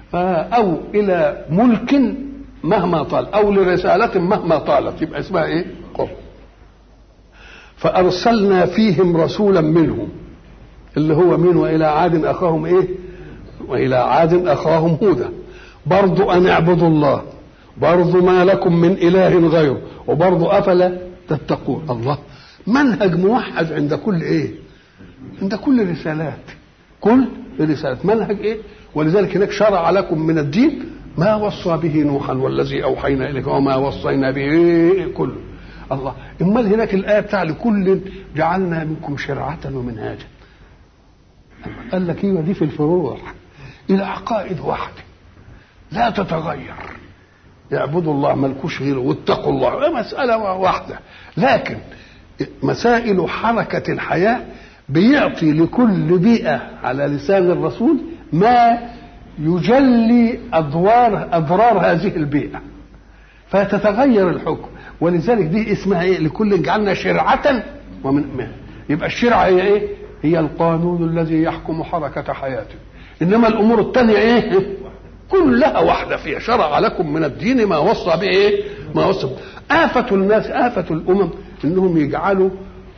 او الى ملك مهما طال او لرساله مهما طالت يبقى اسمها ايه قرب فارسلنا فيهم رسولا منهم اللي هو مين والى عاد اخاهم ايه والى عاد اخاهم هودا برضو ان اعبدوا الله برضو ما لكم من اله غيره وبرضو افلا تتقون الله منهج موحد عند كل ايه عند كل الرسالات كل الرسالات منهج ايه ولذلك هناك شرع لكم من الدين ما وصى به نوحا والذي اوحينا اليك وما وصينا به إيه كله الله امال هناك الايه بتاع لكل جعلنا منكم شرعه ومنهاجا قال لك ايوه دي في الفروع العقائد واحده لا تتغير يعبدوا الله ملكوش غيره واتقوا الله مسألة واحدة لكن مسائل حركة الحياة بيعطي لكل بيئة على لسان الرسول ما يجلي أضرار أضرار هذه البيئة فتتغير الحكم ولذلك دي اسمها ايه لكل جعلنا شرعة ومن يبقى الشرعة هي ايه هي القانون الذي يحكم حركة حياته انما الامور الثانية ايه كلها واحدة فيها شرع لكم من الدين ما وصى به ايه ما وصى به. آفة الناس آفة الأمم إنهم يجعلوا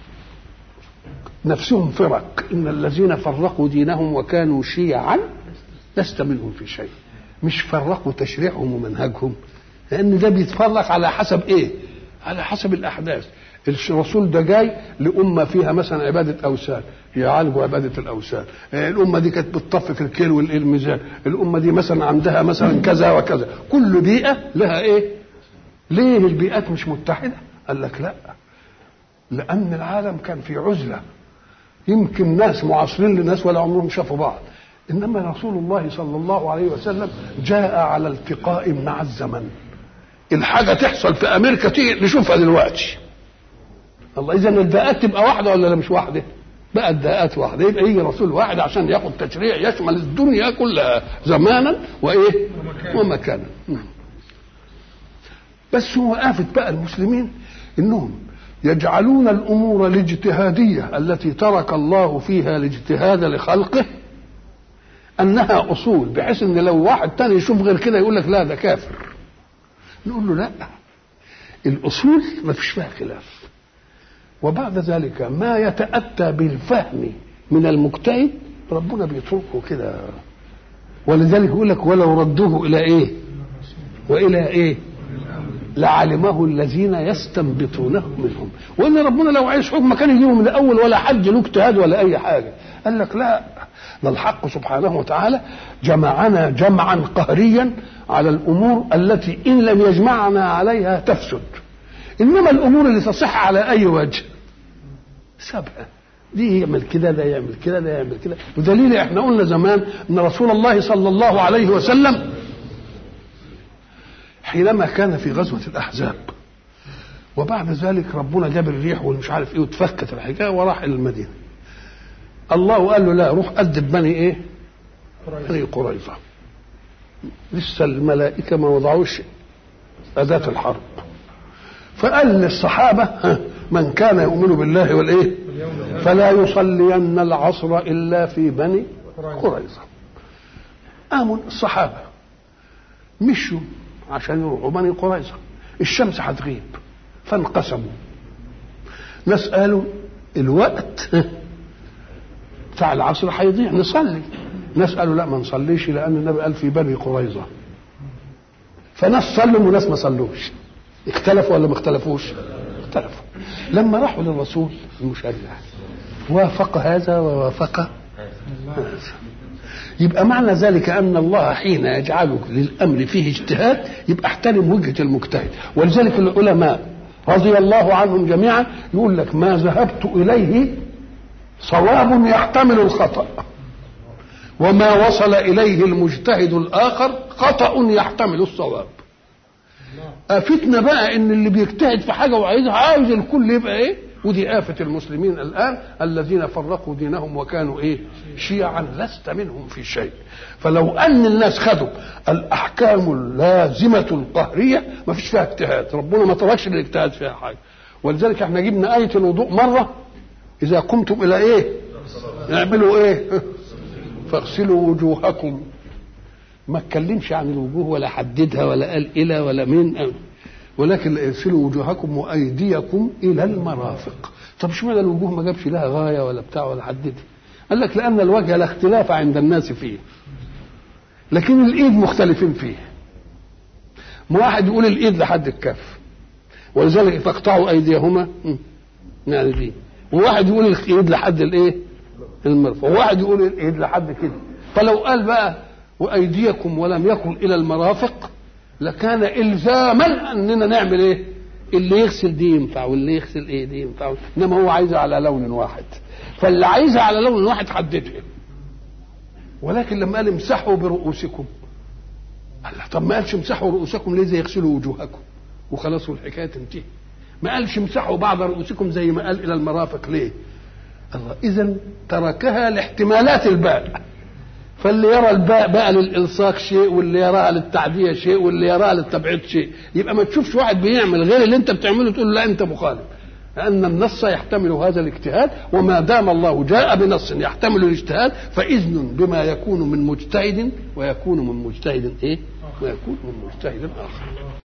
نفسهم فرق إن الذين فرقوا دينهم وكانوا شيعا لست منهم في شيء مش فرقوا تشريعهم ومنهجهم لأن ده بيتفرق على حسب إيه على حسب الأحداث الرسول ده جاي لأمة فيها مثلا عبادة أوثان يعالجوا عبادة الأوثان الأمة دي كانت بتطفف الكيل والميزان الأمة دي مثلا عندها مثلا كذا وكذا كل بيئة لها إيه ليه البيئات مش متحدة قال لك لا لأن العالم كان في عزلة يمكن ناس معاصرين لناس ولا عمرهم شافوا بعض إنما رسول الله صلى الله عليه وسلم جاء على التقاء مع الزمن الحاجة تحصل في أمريكا تيجي نشوفها دلوقتي الله إذا البيئات تبقى واحدة ولا لا مش واحدة؟ بقى الداءات واحدة يبقى يجي رسول واحد عشان ياخد تشريع يشمل الدنيا كلها زمانا وإيه؟ ومكانا بس هو آفة بقى المسلمين إنهم يجعلون الأمور الاجتهادية التي ترك الله فيها الاجتهاد لخلقه أنها أصول بحيث إن لو واحد تاني يشوف غير كده يقول لك لا ده كافر نقول له لا الأصول ما فيش فيها خلاف وبعد ذلك ما يتأتى بالفهم من المجتهد ربنا بيتركه كده ولذلك يقول لك ولو ردوه إلى إيه وإلى إيه لعلمه الذين يستنبطونه منهم وان ربنا لو عايز حكم كان يجيبه من الاول ولا حد له اجتهاد ولا اي حاجه قال لك لا ده الحق سبحانه وتعالى جمعنا جمعا قهريا على الامور التي ان لم يجمعنا عليها تفسد انما الامور اللي تصح على اي وجه سابها دي يعمل كده ده يعمل كده ده يعمل كده بدليل احنا قلنا زمان ان رسول الله صلى الله عليه وسلم حينما كان في غزوة الأحزاب وبعد ذلك ربنا جاب الريح والمش عارف ايه وتفكت الحكاية وراح إلى المدينة الله قال له لا روح أدب بني ايه بني قريظة لسه الملائكة ما وضعوش أداة الحرب فقال للصحابة من كان يؤمن بالله والإيه فلا يصلين العصر إلا في بني قريظة قاموا الصحابة مشوا عشان يروحوا بني قريظة الشمس هتغيب فانقسموا ناس قالوا الوقت بتاع العصر هيضيع نصلي ناس قالوا لا ما نصليش لان النبي قال في بني قريظه فناس صلوا وناس ما صلوش اختلفوا ولا ما اختلفوش اختلفوا لما راحوا للرسول المشرع وافق هذا ووافق هذا يبقى معنى ذلك ان الله حين يجعل للامر فيه اجتهاد يبقى احترم وجهه المجتهد ولذلك العلماء رضي الله عنهم جميعا يقول لك ما ذهبت اليه صواب يحتمل الخطا وما وصل اليه المجتهد الاخر خطا يحتمل الصواب افتنا بقى ان اللي بيجتهد في حاجه وعايزها عاوز الكل يبقى ايه ودي آفة المسلمين الآن الذين فرقوا دينهم وكانوا إيه شيعا لست منهم في شيء فلو أن الناس خدوا الأحكام اللازمة القهرية ما فيش فيها اجتهاد ربنا ما تركش الاجتهاد فيها حاجة ولذلك احنا جبنا آية الوضوء مرة إذا قمتم إلى إيه اعملوا إيه فاغسلوا وجوهكم ما اتكلمش عن الوجوه ولا حددها ولا قال الى ولا من ولكن ارسلوا وجوهكم وايديكم الى المرافق طب اشمعنى الوجوه ما جابش لها غايه ولا بتاع ولا حددها قال لك لان الوجه لا اختلاف عند الناس فيه لكن الايد مختلفين فيه واحد يقول الايد لحد الكف ولذلك فاقطعوا ايديهما يعني دي وواحد يقول الايد لحد الايه المرفق وواحد يقول الايد لحد كده فلو قال بقى وايديكم ولم يكن الى المرافق لكان الزاما اننا نعمل ايه اللي يغسل دي ينفع واللي يغسل ايه دي ينفع انما هو عايزها على لون واحد فاللي عايزها على لون واحد حددها ولكن لما قال امسحوا برؤوسكم قال طب ما قالش امسحوا رؤوسكم ليه زي يغسلوا وجوهكم وخلاص والحكايه تنتهي ما قالش امسحوا بعض رؤوسكم زي ما قال الى المرافق ليه الله اذا تركها لاحتمالات الباء فاللي يرى الباء بقى للالصاق شيء واللي يراها للتعديه شيء واللي يراها للتبعيض شيء يبقى ما تشوفش واحد بيعمل غير اللي انت بتعمله تقول له لا انت مخالف لأن النص يحتمل هذا الاجتهاد وما دام الله جاء بنص يحتمل الاجتهاد فإذن بما يكون من مجتهد ويكون من مجتهد إيه؟ ويكون من مجتهد آخر